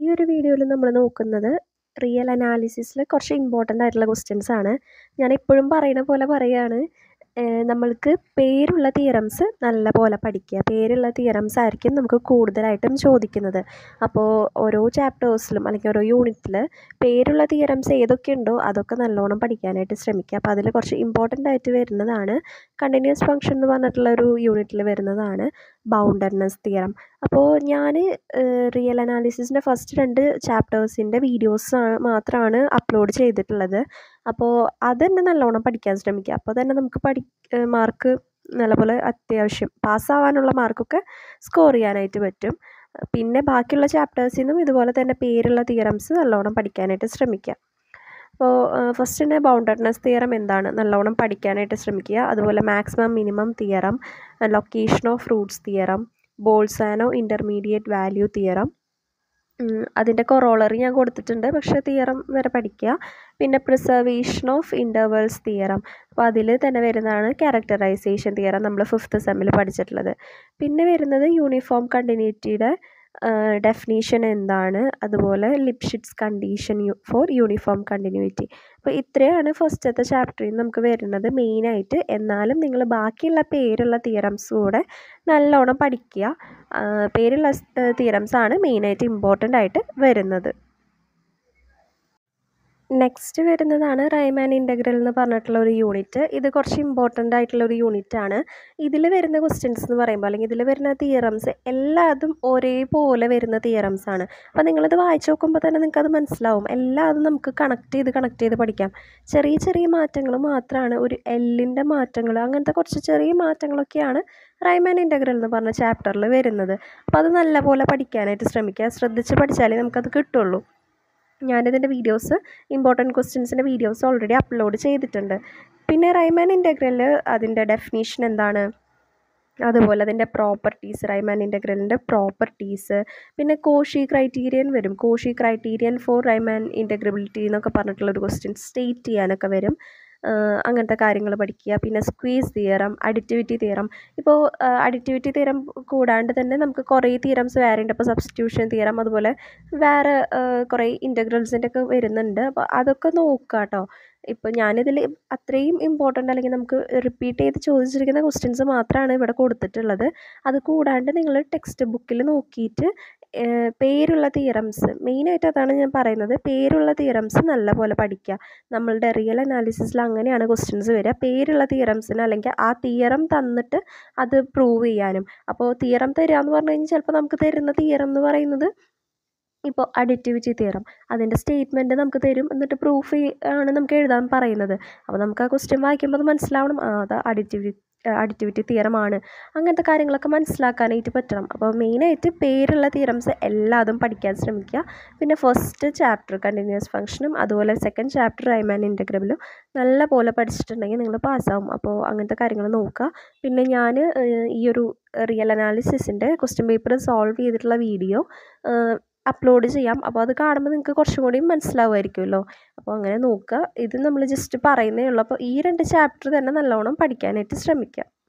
ഒരു വീഡിയോയിൽ നമ്മൾ നോക്കുന്നത് റിയൽ അനാലിസിസിൽ കുറച്ച് ഇമ്പോർട്ടൻ്റ് ആയിട്ടുള്ള ക്വസ്റ്റ്യൻസ് ആണ് ഞാൻ എപ്പോഴും പറയുന്ന പോലെ പറയുകയാണ് നമ്മൾക്ക് പേരുള്ള തിയറംസ് നല്ല പോലെ പഠിക്കുക പേരുള്ള തിയറംസ് ആയിരിക്കും നമുക്ക് കൂടുതലായിട്ടും ചോദിക്കുന്നത് അപ്പോൾ ഓരോ ചാപ്റ്റേഴ്സിലും അല്ലെങ്കിൽ ഓരോ യൂണിറ്റിൽ പേരുള്ള തിയറംസ് ഏതൊക്കെ ഉണ്ടോ അതൊക്കെ നല്ലോണം പഠിക്കാനായിട്ട് ശ്രമിക്കുക അപ്പോൾ അതിൽ കുറച്ച് ഇമ്പോർട്ടൻ്റ് ആയിട്ട് വരുന്നതാണ് കണ്ടിന്യൂസ് ഫംഗ്ഷൻ എന്ന് പറഞ്ഞിട്ടുള്ള ഒരു യൂണിറ്റിൽ വരുന്നതാണ് ബൗണ്ടഡ്നെസ് തിയറം അപ്പോൾ ഞാൻ റിയൽ അനാലിസിസിൻ്റെ ഫസ്റ്റ് രണ്ട് ചാപ്റ്റേഴ്സിൻ്റെ വീഡിയോസ് മാത്രമാണ് അപ്ലോഡ് ചെയ്തിട്ടുള്ളത് അപ്പോൾ അത് തന്നെ നല്ലോണം പഠിക്കാൻ ശ്രമിക്കുക അപ്പോൾ തന്നെ നമുക്ക് പഠി മാർക്ക് നല്ലപോലെ അത്യാവശ്യം പാസ്സാവാനുള്ള മാർക്കൊക്കെ സ്കോർ ചെയ്യാനായിട്ട് പറ്റും പിന്നെ ബാക്കിയുള്ള ചാപ്റ്റേഴ്സിൽ നിന്നും ഇതുപോലെ തന്നെ പേരുള്ള തിയറംസ് നല്ലോണം പഠിക്കാനായിട്ട് ശ്രമിക്കുക അപ്പോൾ ഫസ്റ്റ് തന്നെ ബൗണ്ടഡ്നെസ് തിയറം എന്താണ് നല്ലോണം പഠിക്കാനായിട്ട് ശ്രമിക്കുക അതുപോലെ maximum minimum theorem location of roots theorem Bolzano intermediate value theorem അതിൻ്റെ കൊറോളറി ഞാൻ കൊടുത്തിട്ടുണ്ട് പക്ഷേ തിയറം വരെ പഠിക്കുക പിന്നെ പ്രിസർവേഷൻ ഓഫ് ഇൻ്റർവൽസ് തിയറം അപ്പോൾ അതിൽ തന്നെ വരുന്നതാണ് ക്യാരക്ടറൈസേഷൻ തിയറം നമ്മൾ ഫിഫ്ത്ത് സെമ്മിൽ പഠിച്ചിട്ടുള്ളത് പിന്നെ വരുന്നത് യൂണിഫോം കണ്ടിന്യൂറ്റിയുടെ ഡെഫിനീഷൻ എന്താണ് അതുപോലെ Lipschitz condition for uniform continuity അപ്പോൾ ഇത്രയാണ് ഫസ്റ്റത്തെ ചാപ്റ്ററിൽ നമുക്ക് വരുന്നത് മെയിനായിട്ട് എന്നാലും നിങ്ങൾ ബാക്കിയുള്ള പേരുള്ള തിയറംസ് കൂടെ നല്ലോണം പഠിക്കുക പേരുള്ള തിയറംസ് ആണ് മെയിനായിട്ട് ഇമ്പോർട്ടൻ്റ് ആയിട്ട് വരുന്നത് നെക്സ്റ്റ് വരുന്നതാണ് റൈമാൻ ഇൻ്റഗ്രൽ എന്ന് പറഞ്ഞിട്ടുള്ള ഒരു യൂണിറ്റ് ഇത് കുറച്ച് ഇമ്പോർട്ടൻ്റ് ആയിട്ടുള്ള ഒരു യൂണിറ്റ് ആണ് ഇതിൽ വരുന്ന ക്വസ്റ്റ്യൻസ് എന്ന് പറയുമ്പോൾ അല്ലെങ്കിൽ ഇതിൽ വരുന്ന തിയറംസ് എല്ലാതും ഒരേപോലെ വരുന്ന തിയറംസ് ആണ് അപ്പോൾ നിങ്ങളിത് വായിച്ചു നോക്കുമ്പോൾ തന്നെ നിങ്ങൾക്ക് അത് മനസ്സിലാവും എല്ലാതും നമുക്ക് കണക്ട് ചെയ്ത് കണക്ട് ചെയ്ത് പഠിക്കാം ചെറിയ ചെറിയ മാറ്റങ്ങൾ മാത്രമാണ് ഒരു എല്ലിൻ്റെ മാറ്റങ്ങൾ അങ്ങനത്തെ കുറച്ച് ചെറിയ മാറ്റങ്ങളൊക്കെയാണ് റൈമാൻ ഇൻ്റഗ്രൽ എന്ന് പറഞ്ഞ ചാപ്റ്ററിൽ വരുന്നത് അപ്പോൾ അത് നല്ലപോലെ പഠിക്കാനായിട്ട് ശ്രമിക്കുക ശ്രദ്ധിച്ച് പഠിച്ചാലേ നമുക്കത് കിട്ടുള്ളൂ ഞാനിതിൻ്റെ വീഡിയോസ് ഇമ്പോർട്ടൻറ്റ് ക്വസ്റ്റ്യൻസിൻ്റെ വീഡിയോസ് ഓൾറെഡി അപ്ലോഡ് ചെയ്തിട്ടുണ്ട് പിന്നെ റൈമാൻ ഇൻ്റഗ്രലിൽ അതിൻ്റെ ഡെഫിനീഷൻ എന്താണ് അതുപോലെ അതിൻ്റെ പ്രോപ്പർട്ടീസ് റൈമാൻ ഇൻ്റഗ്രലിൻ്റെ പ്രോപ്പർട്ടീസ് പിന്നെ കോഷി ക്രൈറ്റീരിയൻ വരും Cauchy criterion for Riemann integrability എന്നൊക്കെ പറഞ്ഞിട്ടുള്ളൊരു ക്വസ്റ്റ്യൻ സ്റ്റേറ്റ് ചെയ്യാനൊക്കെ വരും അങ്ങനത്തെ കാര്യങ്ങൾ പഠിക്കുക പിന്നെ സ്ക്വീസ് തിയറം അഡിറ്റിവിറ്റി തിയറം ഇപ്പോൾ അഡിറ്റിവിറ്റി തിയറം കൂടാണ്ട് തന്നെ നമുക്ക് കുറേ തിയറംസ് വേറെ ഉണ്ട് അപ്പോൾ സബ്സ്റ്റിറ്റ്യൂഷൻ തിയറം അതുപോലെ വേറെ കുറേ ഇൻ്റഗ്രൽസിൻ്റെ ഒക്കെ വരുന്നുണ്ട് അപ്പോൾ അതൊക്കെ നോക്കുക കേട്ടോ ഇപ്പോൾ ഞാനിതിൽ അത്രയും ഇമ്പോർട്ടൻ്റ് അല്ലെങ്കിൽ നമുക്ക് റിപ്പീറ്റ് ചെയ്ത് ചോദിച്ചിരിക്കുന്ന ക്വസ്റ്റ്യൻസ് മാത്രമാണ് ഇവിടെ കൊടുത്തിട്ടുള്ളത് അത് കൂടാണ്ട് നിങ്ങൾ ടെക്സ്റ്റ് ബുക്കിൽ നോക്കിയിട്ട് പേരുള്ള തിയറംസ് മെയിനായിട്ട് അതാണ് ഞാൻ പറയുന്നത് പേരുള്ള തിയറംസ് നല്ലപോലെ പഠിക്കുക നമ്മളുടെ റിയൽ അനാലിസിസിൽ അങ്ങനെയാണ് ക്വസ്റ്റ്യൻസ് വരിക പേരുള്ള തിയറംസിന് അല്ലെങ്കിൽ ആ തിയറം തന്നിട്ട് അത് പ്രൂവ് ചെയ്യാനും അപ്പോൾ തിയറം തരിക എന്ന് പറഞ്ഞു കഴിഞ്ഞാൽ ചിലപ്പോൾ നമുക്ക് തരുന്ന തിയറം എന്ന് പറയുന്നത് ഇപ്പോൾ അഡിറ്റിവിറ്റി തിയറം അതിൻ്റെ സ്റ്റേറ്റ്മെൻറ്റ് നമുക്ക് തരും എന്നിട്ട് പ്രൂഫ് ആണ് നമുക്ക് എഴുതാൻ പറയുന്നത് അപ്പോൾ നമുക്ക് ആ ക്വസ്റ്റ്യൻ വായിക്കുമ്പോൾ അത് മനസ്സിലാവണം ആ അത് അഡിറ്റിവിറ്റി അഡിറ്റിവിറ്റി തിയറമാണ് അങ്ങനത്തെ കാര്യങ്ങളൊക്കെ മനസ്സിലാക്കാനായിട്ട് പറ്റണം അപ്പോൾ മെയിനായിട്ട് പേരുള്ള തിയറംസ് എല്ലാതും പഠിക്കാൻ ശ്രമിക്കുക പിന്നെ ഫസ്റ്റ് ചാപ്റ്റർ കണ്ടിന്യൂസ് ഫംഗ്ഷനും അതുപോലെ സെക്കൻഡ് ചാപ്റ്റർ റൈമാൻ ഇൻ്റഗ്രബിളും നല്ല പോലെ പഠിച്ചിട്ടുണ്ടെങ്കിൽ നിങ്ങൾ പാസ്സാവും അപ്പോൾ അങ്ങനത്തെ കാര്യങ്ങൾ നോക്കുക പിന്നെ ഞാൻ ഈ ഒരു റിയൽ അനാലിസിസിൻ്റെ ക്വസ്റ്റ്യൻ പേപ്പർ സോൾവ് ചെയ്തിട്ടുള്ള വീഡിയോ അപ്ലോഡ് ചെയ്യാം അപ്പോൾ അത് കാണുമ്പോൾ നിങ്ങൾക്ക് കുറച്ചും കൂടി മനസ്സിലാവുമായിരിക്കുമല്ലോ അപ്പോൾ അങ്ങനെ നോക്കുക ഇത് നമ്മൾ ജസ്റ്റ് പറയുന്നേ ഉള്ളൂ അപ്പോൾ ഈ രണ്ട് ചാപ്റ്റർ തന്നെ നല്ലോണം പഠിക്കാനായിട്ട് ശ്രമിക്കുക